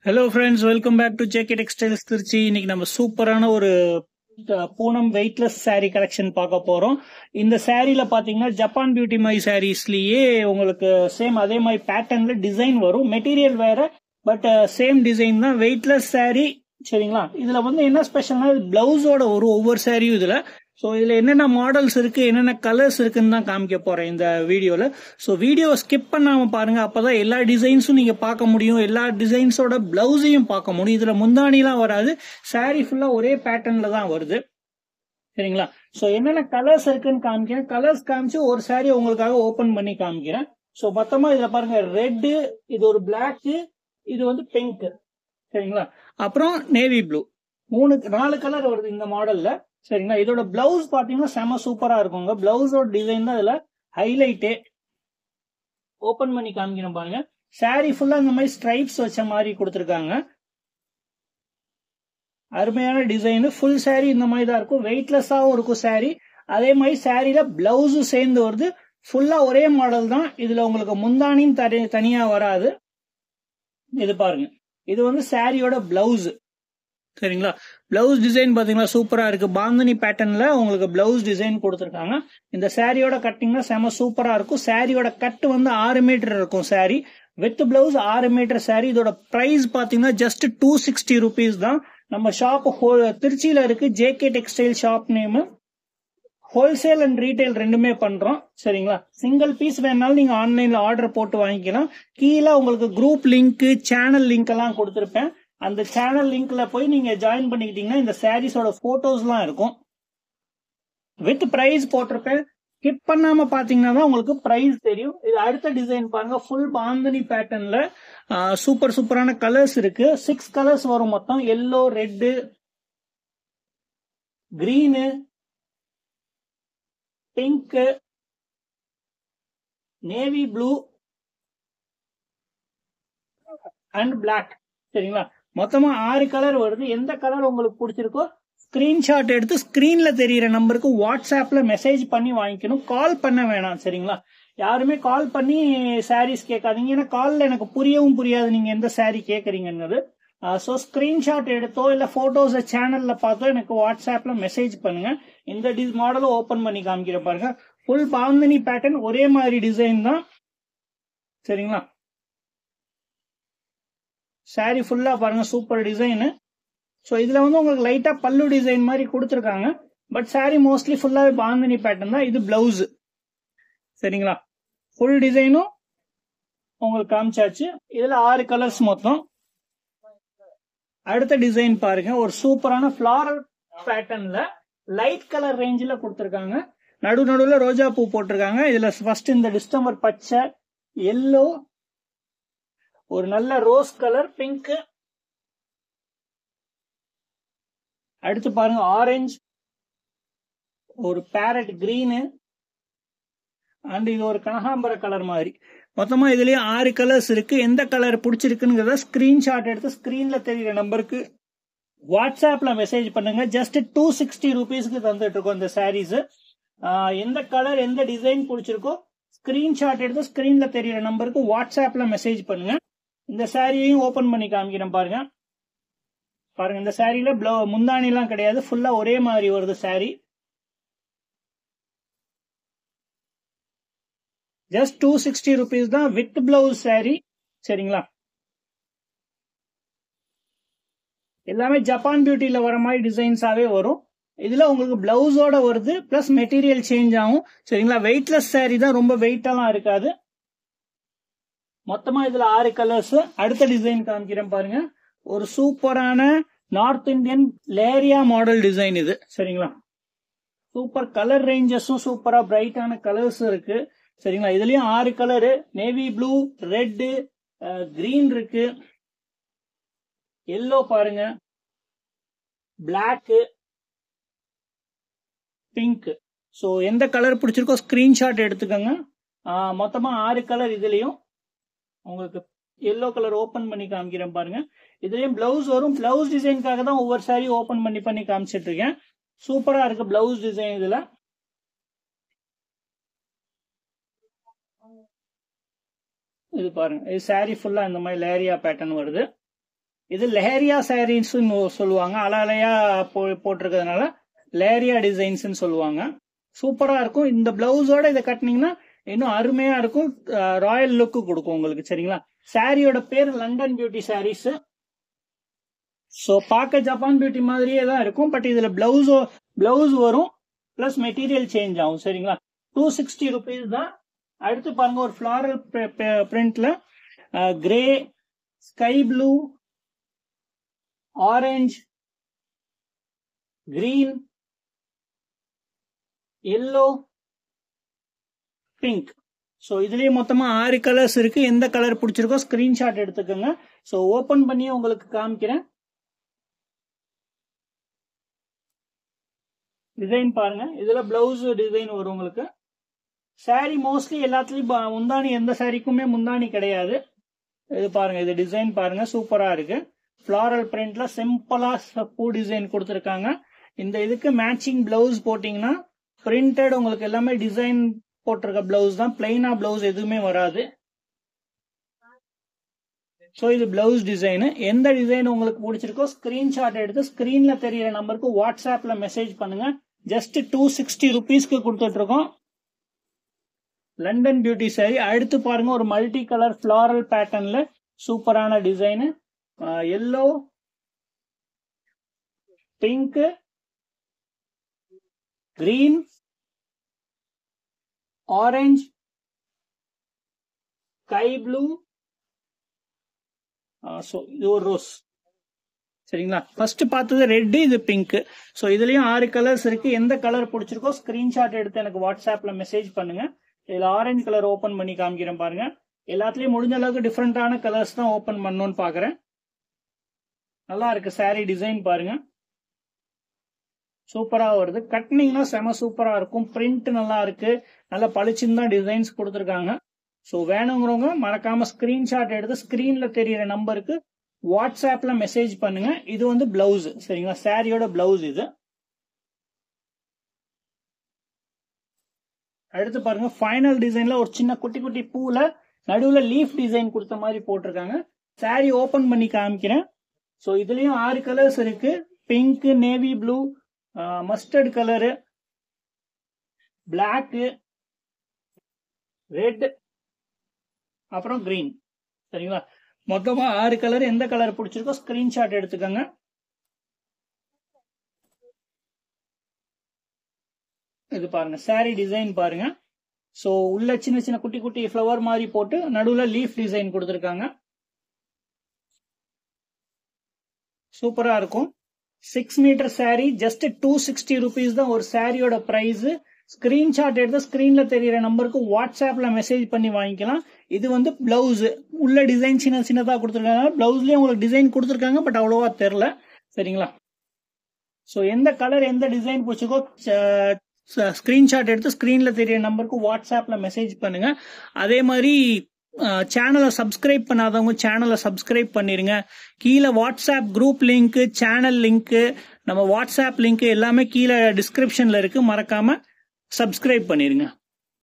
hello friends welcome back to JK textiles Tiruchi இன்னைக்கு நம்ம சூப்பரான ஒரு அஹ், பூனம் வெயிட்லெஸ் saree கலெக்ஷன் பார்க்க போறோம் இந்த சாரீல பாத்தீங்கன்னா ஜப்பான் பியூட்டி மை சாரீஸ்லயே உங்களுக்கு சேம் அதே மாதிரி பேட்டர்ன்ல டிசைன் வரும் மெட்டீரியல் வேற பட் சேம் டிசைன் தான் வெயிட்லெஸ் saree சரிங்களா இதுல வந்து என்ன ஸ்பெஷல்னா பிளவுஸோட ஒரு ஒவ்வொரு சாரியும் இதுல ஸோ இதுல என்னென்ன மாடல்ஸ் இருக்கு என்னென்ன கலர்ஸ் இருக்குன்னு தான் காமிக்க போறேன் இந்த வீடியோல ஸோ வீடியோவை ஸ்கிப் பண்ணாம பாருங்க அப்பதான் எல்லா டிசைன்ஸும் நீங்க பார்க்க முடியும் எல்லா டிசைன்ஸோட பிளவுஸையும் பார்க்க முடியும் இதுல முந்தானிலாம் வராது saree ஃபுல்லா ஒரே பேட்டர்ன்ல தான் வருது சரிங்களா ஸோ என்னென்ன கலர்ஸ் இருக்குன்னு காமிக்கிறேன் கலர்ஸ் காமிச்சு ஒரு saree உங்களுக்காக ஓபன் பண்ணி காமிக்கிறேன் ஸோ மொத்தமா இதுல பாருங்க ரெட்டு இது ஒரு பிளாக் இது வந்து பிங்க் சரிங்களா அப்புறம் நேவி ப்ளூ மூணு நாலு கலர் வருது இந்த மாடல்ல சரிங்களா இதோட பிளவுஸ் பாத்தீங்கன்னா செம சூப்பரா இருக்குங்க பிளவுஸோட டிசைன் தான் இதுல ஹைலைட்டே ஓபன் பண்ணி காமிக்கிறேன் பாருங்க saree ஃபுல்லா இந்த மாதிரி ஸ்ட்ரைப்ஸ் வச்ச மாதிரி கொடுத்துருக்காங்க அருமையான டிசைன் ஃபுல் saree இந்த மாதிரி தான் இருக்கும் வெயிட்லெஸ்ஸாகவும் இருக்கும் saree அதே மாதிரி சாரியில பிளவுஸும் சேர்ந்து வருது ஃபுல்லா ஒரே மாடல் தான் இதுல உங்களுக்கு முந்தானியும் தனி தனியா வராது இது பாருங்க இது வந்து சாரியோட பிளவுஸ் சரிங்களா பிளவுஸ் டிசைன் பாத்தீங்கன்னா சூப்பரா இருக்கு பாந்தனி பேட்டர்ன்ல உங்களுக்கு பிளவுஸ் டிசைன் கொடுத்துருக்காங்க இந்த சாரியோட கட்டிங்னா செம சூப்பரா இருக்கும் சாரியோட கட் வந்து ஆறு மீட்டர் இருக்கும் சாரி வித் பிளவுஸ் ஆறு மீட்டர் சாரி இதோட பிரைஸ் பாத்தீங்கன்னா ஜஸ்ட் டூ சிக்ஸ்டி ருபீஸ் தான் நம்ம ஷாப் திருச்சியில இருக்கு JK textile shop name wholesale and retail ரெண்டுமே பண்றோம் சரிங்களா சிங்கிள் பீஸ் வேணாலும் நீங்க ஆன்லைன்ல ஆர்டர் போட்டு வாங்கிக்கலாம் கீழே உங்களுக்கு குரூப் லிங்க் சேனல் லிங்க் எல்லாம் கொடுத்துருப்பேன் அந்த சேனல் லிங்க்ல போய் நீங்க ஜாயின் பண்ணிக்கிட்டீங்கன்னா இந்த சாரீஸோட போட்டோஸ்லாம் இருக்கும் வித் பிரைஸ் போட்டிருப்பேன் ஸ்கிப் பண்ணாம பாத்தீங்கன்னா தான் உங்களுக்கு பிரைஸ் தெரியும் இது அடுத்த டிசைன் பாருங்க ஃபுல் பாந்தனி பேட்டர்ன்ல சூப்பர் சூப்பரான கலர்ஸ் இருக்கு சிக்ஸ் கலர்ஸ் வரும் மொத்தம் yellow red green pink navy blue and Black சரிங்களா மொத்தமா ஆறு கலர் வருது எந்த கலர் உங்களுக்கு பிடிச்சிருக்கோ ஸ்கிரீன்ஷாட் எடுத்து ஸ்கிரீன்ல தெரியிற நம்பருக்கு வாட்ஸ்அப்ல மெசேஜ் பண்ணி வாங்கிக்கணும் கால் பண்ண வேணாம் சரிங்களா யாருமே கால் பண்ணி சாரீஸ் கேட்காதீங்க ஏன்னா கால்ல எனக்கு புரியவும் புரியாது நீங்க எந்த சாரீ கேட்குறீங்கன்னு ஸோ ஸ்கிரீன்ஷாட் எடுத்தோ இல்லை ஃபோட்டோஸை சேனலில் பார்த்தோ எனக்கு வாட்ஸ்அப்பில் மெசேஜ் பண்ணுங்க இந்த டி மாடலும் ஓப்பன் பண்ணி காமிக்கிற பாருங்க ஃபுல் பாந்தனி பேட்டர்ன் ஒரே மாதிரி டிசைன் தான் சரிங்களா saree ஃபுல்லா பாருங்க சூப்பர் டிசைனு ஸோ இதுல வந்து உங்களுக்கு லைட்டா பல்லு டிசைன் மாதிரி கொடுத்துருக்காங்க பட் saree மோஸ்ட்லி ஃபுல்லாவே பாந்தினி பேட்டர்ன் தான் இது பிளவுஸ் சரிங்களா ஃபுல் டிசைனும் உங்களுக்கு காமிச்சாச்சு இதுல ஆறு கலர்ஸ் மொத்தம் அடுத்த டிசைன் பாருங்க ஒரு சூப்பரான ஃபிளாரல் பேட்டர்ன்ல லைட் கலர் ரேஞ்சில் கொடுத்துருக்காங்க நடு நடுவில் ரோஜா பூ போட்டிருக்காங்க இதுல ஃபர்ஸ்ட் இந்த டிஸ்டம்பர் பச்சை எல்லோ ஒரு நல்ல ரோஸ் கலர் பிங்க் அடுத்து பாருங்க ஆரஞ்சு ஒரு பேரட் கிரீனு அண்ட் இது ஒரு கனகாம்பர கலர் மாதிரி மொத்தமா இதுலயே ஆறு கலர்ஸ் இருக்கு எந்த கலர் பிடிச்சிருக்குங்கிறத ஸ்கிரீன்ஷாட் எடுத்து ஸ்கிரீன்ல தெரியுற நம்பருக்கு வாட்ஸ்அப்ல மெசேஜ் பண்ணுங்க ஜஸ்ட் டூ சிக்ஸ்டி ருபீஸ்க்கு தந்துட்டு இருக்கோம் இந்த சாரீஸ் எந்த கலர் எந்த டிசைன் பிடிச்சிருக்கோ ஸ்கிரீன்ஷாட் எடுத்து ஸ்கிரீன்ல தெரியுற நம்பருக்கு வாட்ஸ்அப்ல மெசேஜ் பண்ணுங்க இந்த சாரியையும் ஓபன் பண்ணி காமிக்கிறேன் பாருங்க பாருங்க இந்த சாரியில ப்ளவு முந்தானி எல்லாம் கிடையாது ஃபுல்லா ஒரே மாதிரி வருது saree just two sixty rupees தான் வித் பிளவுஸ் சாரி சரிங்களா எல்லாமே ஜப்பான் பியூட்டில வர மாதிரி டிசைன்ஸாவே வரும் இதுல உங்களுக்கு பிளவுஸோட வருது பிளஸ் மெட்டீரியல் சேஞ்ச் ஆகும் சரிங்களா வெயிட்லெஸ் சாரி தான் ரொம்ப வெயிட்டெல்லாம் இருக்காது மொத்தமா இதுல ஆறு கலர்ஸ் அடுத்த டிசைன் காமிக்கிறேன் பாருங்க ஒரு சூப்பரான north Indian Leheriya model design இது சரிங்களா சூப்பர் கலர் ரேஞ்சஸும் சூப்பரா பிரைட்டான கலர்ஸ் இருக்கு சரிங்களா இதுலயும் ஆறு colour navy blue red green இருக்கு எல்லோ பாருங்க பிளாக்கு பிங்க் ஸோ எந்த கலர் பிடிச்சிருக்கோ ஸ்கிரீன்ஷாட் எடுத்துக்கோங்க ஆஹ் மொத்தமா ஆறு கலர் இதுலயும் உங்களுக்கு எல்லோ கலர் ஓபன் பண்ணி காமிக்கிறேன் பாருங்க இதுலயும் பிளவுஸ் வரும் பிளவுஸ் டிசைனுக்காக தான் ஒவ்வொரு சாரி ஓபன் பண்ணி பண்ணி காமிச்சிட்டு இருக்கேன் சூப்பரா இருக்கு பிளவுஸ் டிசைன் இதுல இது பாருங்க இது saree ஃபுல்லா இந்த மாதிரி லேரியா பேட்டர்ன் வருது இது லெஹரியா சாரீஸ் சொல்லுவாங்க அல அலையா போ போட்டிருக்கிறதுனால லேரியா டிசைன்ஸ் சொல்லுவாங்க சூப்பரா இருக்கும் இந்த பிளவுஸோட இதை கட்டினீங்கன்னா இன்னும் அருமையா இருக்கும் ராயல் லுக்கு கொடுக்கும் உங்களுக்கு சரிங்களா சாரியோட பேர் லண்டன் பியூட்டி சாரீஸ் ஸோ பார்க்க ஜப்பான் பியூட்டி மாதிரியே தான் இருக்கும் பட் இதுல பிளவுஸ் பிளவுஸ் வரும் பிளஸ் மெட்டீரியல் சேஞ்ச் ஆகும் சரிங்களா டூ சிக்ஸ்டி ருபீஸ் தான் அடுத்து பாருங்க ஒரு ஃபிளாரல் பிரிண்ட்ல grey sky blue orange green yellow pink so இதுலயே மொத்தமா ஆறு கலர்ஸ் இருக்கு எந்த கலர் பிடிச்சிருக்கோ ஸ்கிரீன்ஷாட் எடுத்துக்கோங்க ஸோ ஓபன் பண்ணி உங்களுக்கு காமிக்கிறேன் டிசைன் பாருங்க இதுல பிளவுஸ் டிசைன் வரும் உங்களுக்கு சாரி மோஸ்ட்லி எல்லாத்துலயும் முந்தானி எந்த சாரிக்குமே முந்தானி கிடையாது இது பாருங்க இது டிசைன் பாருங்க சூப்பரா இருக்கு ஃபிளாரல் பிரிண்ட்ல சிம்பிளா பூ டிசைன் கொடுத்துருக்காங்க இந்த இதுக்கு மேட்சிங் பிளவுஸ் போட்டீங்கன்னா பிரிண்டட் உங்களுக்கு எல்லாமே டிசைன் போட்டிருக்க பிளவுஸ் தான் பிளைனா பிளவுஸ் எதுவுமே வராது ஸோ இது பிளவுஸ் டிசைனு எந்த டிசைன் உங்களுக்கு பிடிச்சிருக்கோ ஸ்கிரீன்ஷாட் எடுத்து ஸ்கிரீன்ல தெரியற நம்பருக்கு வாட்ஸ்அப்ல மெசேஜ் பண்ணுங்க ஜஸ்ட் டூ சிக்ஸ்டி ருபீஸ்க்கு கொடுத்துட்டு இருக்கோம் லண்டன் பியூட்டி சாரி அடுத்து பாருங்க ஒரு மல்டி கலர் ஃபிளாரல் பேட்டர்ன்ல சூப்பரான design yellow pink green orange sky blue so இது ஒரு ரோஸ் சரிங்களா ஃபர்ஸ்ட் பார்த்தது ரெட் இது பிங்க் ஸோ இதுலயும் ஆறு கலர்ஸ் இருக்கு எந்த கலர் பிடிச்சிருக்கோ ஸ்கிரீன்ஷாட் எடுத்து எனக்கு வாட்ஸ்அப்ல மெசேஜ் பண்ணுங்க இதுல ஆரஞ்சு கலர் ஓபன் பண்ணி காமிக்கிறேன் பாருங்க எல்லாத்துலயும் முடிஞ்ச அளவுக்கு டிஃப்ரெண்டான கலர்ஸ் தான் ஓபன் பண்ணணும்னு பாக்குறேன் நல்லா இருக்கு சாரி டிசைன் பாருங்க சூப்பரா வருது கட்டினீங்கன்னா செம சூப்பரா இருக்கும் பிரிண்ட் நல்லா இருக்கு நல்லா பளிச்சுன்னு தான் டிசைன்ஸ் கொடுத்துருக்காங்க ஸோ வேணுங்கிறவங்க மறக்காம ஸ்கிரீன்ஷாட் எடுத்து ஸ்கிரீன்ல தெரியிற நம்பருக்கு வாட்ஸ்அப்ல மெசேஜ் பண்ணுங்க இது வந்து பிளவுஸ் சரிங்களா சாரியோட பிளவுஸ் இது அடுத்து பாருங்க ஃபைனல் டிசைன்ல ஒரு சின்ன குட்டி குட்டி பூல நடுவுல லீஃப் டிசைன் கொடுத்த மாதிரி போட்டிருக்காங்க சாரி ஓபன் பண்ணி காமிக்கிறேன் ஸோ இதுலயும் ஆறு கலர்ஸ் இருக்கு pink navy blue mustard colour black red அப்புறம் கிரீன் சரிங்களா மொத்தமா ஆறு கலர் எந்த கலர் பிடிச்சிருக்கோ ஸ்கிரீன்ஷாட் எடுத்துக்கோங்க இது பாருங்க சாரி டிசைன் பாருங்க ஸோ உள்ள சின்ன சின்ன குட்டி குட்டி ஃப்ளவர் மாதிரி போட்டு நடுவில் லீஃப் டிசைன் கொடுத்துருக்காங்க சூப்பரா இருக்கும் six metre saree just two sixty rupees தான் ஒரு சாரியோட பிரைஸ் ஸ்கிரீன்ஷாட் எடுத்து ஸ்கிரீன்ல தெரியிற நம்பருக்கு வாட்ஸ்அப்ல மெசேஜ் பண்ணி வாங்கிக்கலாம் இது வந்து பிளவுஸ் உள்ள டிசைன் சின்ன சின்னதா கொடுத்துருக்காங்க பிளவுஸ்லயும் உங்களுக்கு டிசைன் கொடுத்துருக்காங்க பட் அவ்வளோவா தெரில சரிங்களா ஸோ எந்த கலர் எந்த டிசைன் பிடிச்சிக்கோ ஸ்கிரீன்ஷாட் எடுத்து ஸ்கிரீன்ல தெரிய நம்பருக்கு வாட்ஸ்அப்ல மெசேஜ் பண்ணுங்க அதே மாதிரி சேனலை சப்ஸ்கிரைப் பண்ணாதவங்க சேனலை சப்ஸ்கிரைப் பண்ணிருங்க கீழே WhatsApp group link channel link நம்ம வாட்ஸ்அப் லிங்க் எல்லாமே கீழே டிஸ்கிரிப்ஷன்ல இருக்கு மறக்காம சப்ஸ்கிரைப் பண்ணிருங்க